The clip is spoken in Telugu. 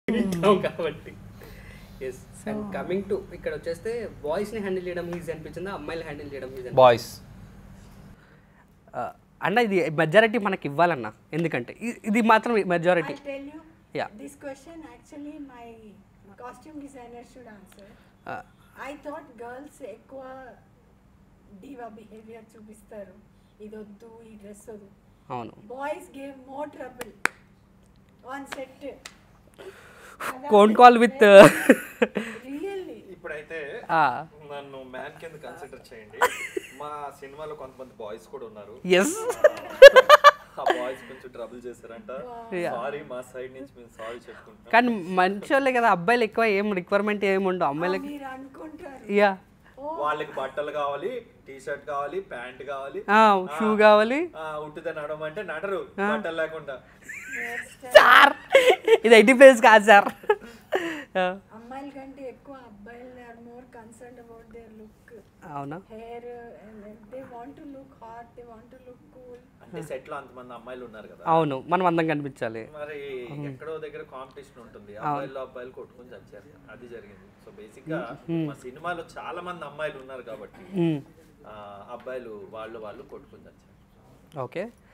వింటాం కాబట్టి ఎస్ అండ్ కమింగ్ టు ఇక్కడ వచ్చేస్తే బాయ్స్ని హ్యాండిల్ చేయడం ఈజీ అనిపించిందా అమ్మాయిలు హ్యాండిల్ చేయడం ఈజీ బాయ్స్ అన్న ఇది మెజారిటీ మనకి ఇవ్వాలన్న ఎందుకంటే ఇ- ఇది మాత్రం majority I'll tell you. Yeah. This question actually my costume designer should answer. I thought girls ఎక్కువ diva behavior చూపిస్తారు ఇది వద్దు ఈ డ్రెస్ వద్దు అవును boys gave more trouble on set కోన్ కాల్ విత్ రియల్లీ ఇప్పుడైతే నన్ను మ్యాన్ కింద కన్సిడర్ చేయండి మా సినిమాలో కొంతమంది బాయ్స్ కూడా ఉన్నారు ఎస్ ఆ బాయ్స్ కొంచెం ట్రబుల్ చేశారంట Yeah. సారీ మా సైడ్ నుంచి మేము సారీ చెప్పుకుంటాం కానీ మంచి వాళ్ళే కదా అబ్బాయిలు ఎక్కువ ఏం రిక్వైర్మెంట్ ఏమి ఉండవు అమ్మాయిలకి మీరు అనుకుంటారు యా వాళ్ళకి బట్టలు కావాలి టీ షర్ట్ కావాలి ప్యాంట్ కావాలి షూ కావాలి ఆ, ఉట్టిదే నడవమంటే నడరు బట్టలు లేకుండా సార్ ఇది ఎయిటీ ప్లేస్ కాదు సార్ అమ్మాయిల కంటే ఎక్కువ అబ్బాయిలు they are more concern about their look అవునా hair they want to look hot they want to look cool అంటే సెట్ లో అంతమంది అమ్మాయిలు ఉన్నారు కదా అవును మనం అందం కనిపించాలి మరి ఎక్కడో దగ్గర కాంపిటీషన్ ఉంటుంది అబ్బాయిలు అబ్బాయిలు కొట్టుకుని చచ్చారు అది జరిగింది సో బేసిక్ గా మా సినిమాలో చాలా మంది అమ్మాయిలు ఉన్నారు కాబట్టి మ్మ్. ఆ, అబ్బాయిలు వాళ్ళు వాళ్ళు కొట్టుకుని చచ్చారు ఓకే